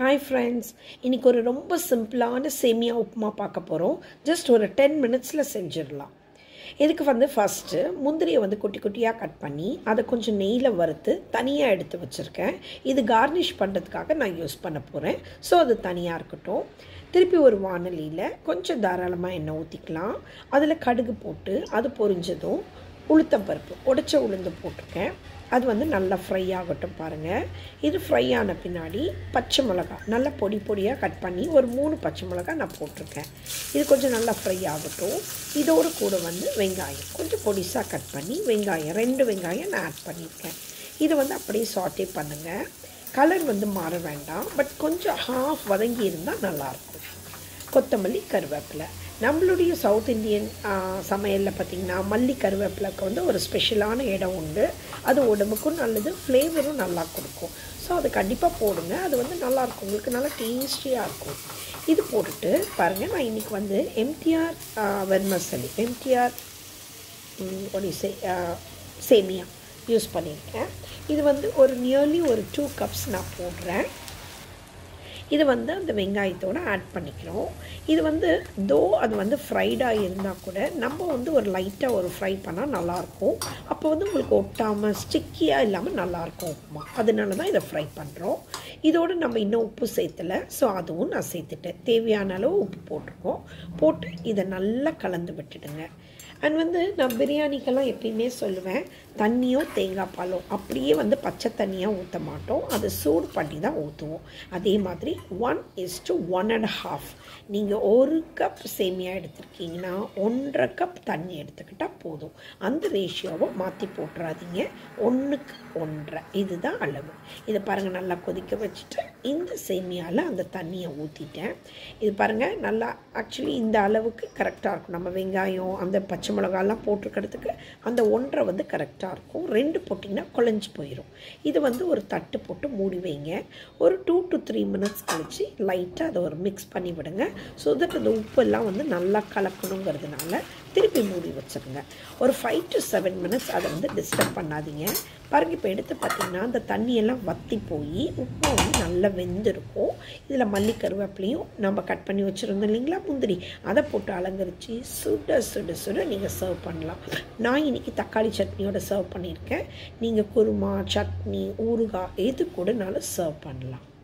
hi friends இன்றைக்கி ஒரு ரொம்ப சிம்பிளான சேமியா உப்புமா பார்க்க போகிறோம் ஜஸ்ட் ஒரு டென் மினிட்ஸில் செஞ்சிடலாம் இதுக்கு வந்து ஃபஸ்ட்டு முந்திரியை வந்து குட்டி குட்டியாக கட் பண்ணி அதை கொஞ்சம் நெய்யில் வறுத்து தனியாக எடுத்து வச்சுருக்கேன் இது கார்னிஷ் பண்ணுறதுக்காக நான் யூஸ் பண்ண போகிறேன் ஸோ அது தனியாக இருக்கட்டும் திருப்பி ஒரு வானலியில் கொஞ்சம் தாராளமாக எண்ணெய் ஊற்றிக்கலாம் அதில் கடுகு போட்டு அது பொரிஞ்சதும் உளுத்தம்பருப்பு உடைச்ச உளுந்து போட்டிருக்கேன் அது வந்து நல்லா ஃப்ரை ஆகட்டும் பாருங்கள் இது ஃப்ரை ஆன பின்னாடி பச்சை மிளகா நல்லா பொடி பொடியாக கட் பண்ணி ஒரு மூணு பச்சை மிளகா நான் போட்டிருக்கேன் இது கொஞ்சம் நல்லா ஃப்ரை ஆகட்டும் இதோடு கூட வந்து வெங்காயம் கொஞ்சம் பொடிசாக கட் பண்ணி வெங்காயம் ரெண்டு வெங்காயம் நான் ஆட் பண்ணியிருக்கேன் இது வந்து அப்படியே சாட்டே பண்ணுங்கள் கலர் வந்து மாற வேண்டாம் பட் கொஞ்சம் ஹாஃப் வதங்கி இருந்தால் நல்லாயிருக்கும் கொத்தமல்லி கருவேப்பிலை நம்மளுடைய சவுத் இந்தியன் சமையலில் பார்த்திங்கன்னா மல்லி கருவேப்பிலைக்கு வந்து ஒரு ஸ்பெஷலான இடம் உண்டு அது உடம்புக்கும் நல்லது ஃப்ளேவரும் நல்லா கொடுக்கும் ஸோ அது கண்டிப்பாக போடுங்க அது வந்து நல்லாயிருக்கும் உங்களுக்கு நல்லா டேஸ்டியாக இருக்கும் இது போட்டுட்டு பாருங்கள் நான் இன்றைக்கி வந்து எம்டிஆர் வெர்மசலி எம்டிஆர் ஒடிசை சேமியா யூஸ் பண்ணியிருக்கேன் இது வந்து ஒரு நியர்லி ஒரு டூ கப்ஸ் நான் போடுறேன் இது வந்து அந்த வெங்காயத்தோடு ஆட் பண்ணிக்கிறோம் இது வந்து தோ அது வந்து ஃப்ரைடாக இருந்தால் கூட நம்ம வந்து ஒரு லைட்டாக ஒரு ஃப்ரை பண்ணால் நல்லாயிருக்கும் அப்போ வந்து உங்களுக்கு ஒட்டாமல் ஸ்டிக்கியாக இல்லாமல் நல்லாயிருக்கும் உப்புமா அதனால தான் இதை ஃப்ரை பண்ணுறோம் இதோடு நம்ம இன்னும் உப்பு சேர்த்தலை ஸோ அதுவும் நான் சேர்த்துட்டேன் தேவையான அளவு உப்பு போட்டிருக்கோம் போட்டு இதை நல்லா கலந்து விட்டுடுங்க அண்ட் வந்து நான் பிரியாணிக்கெல்லாம் எப்பயுமே சொல்லுவேன் தண்ணியோ தேங்காய் பாலோ அப்படியே வந்து பச்சை தண்ணியாக ஊற்ற மாட்டோம் அதை சூடு பண்ணி தான் ஊற்றுவோம் அதே மாதிரி one is to one and half நீங்கள் ஒரு கப் சேமியா எடுத்துருக்கீங்கன்னா ஒன்றரை கப் தண்ணி எடுத்துக்கிட்டால் போதும் அந்த ரேஷியோவை மாற்றி போட்டுறாதீங்க ஒன்றுக்கு ஒன்றரை இதுதான் அளவு இதை பாருங்கள் நல்லா கொதிக்க வச்சுட்டு இந்த சேமியாவில் அந்த தண்ணியை ஊற்றிட்டேன் இது பாருங்கள் நல்லா ஆக்சுவலி இந்த அளவுக்கு கரெக்டாக இருக்கும் நம்ம வெங்காயம் அந்த பச்சை மிளகாலாம் போட்டிருக்கிறதுக்கு அந்த ஒன்றரை வந்து கரெக்டாக இருக்கும் ரெண்டு போட்டிங்கன்னா குழஞ்சி போயிடும் இது வந்து ஒரு தட்டு போட்டு மூடி வைங்க ஒரு டூ டு த்ரீ மினிட்ஸ் கழித்து லைட்டாக அதை ஒரு மிக்ஸ் பண்ணி விடுங்க ஸோ தட் அந்த உப்பெல்லாம் வந்து நல்லா கலக்கணுங்கிறதுனால திருப்பி மூடி வச்சுருங்க ஒரு ஃபைவ் டு செவன் மினிட்ஸ் அதை வந்து டிஸ்டர்ப் பண்ணாதீங்க பாருங்க இப்போ எடுத்து பார்த்திங்கன்னா அந்த தண்ணியெல்லாம் வற்றி போய் உப்பு வந்து நல்லா வெந்திருக்கும் இதில் மல்லி கருவேப்பிலையும் நம்ம கட் பண்ணி வச்சுருந்தோம் இல்லைங்களா முந்திரி அதை போட்டு அலங்கரித்து சுட சுட சுட நீங்கள் சர்வ் பண்ணலாம் நான் இன்றைக்கி தக்காளி சட்னியோட சர்வ் பண்ணியிருக்கேன் நீங்கள் குருமா சட்னி ஊறுகாய் எது கூடனாலும் சர்வ் பண்ணலாம்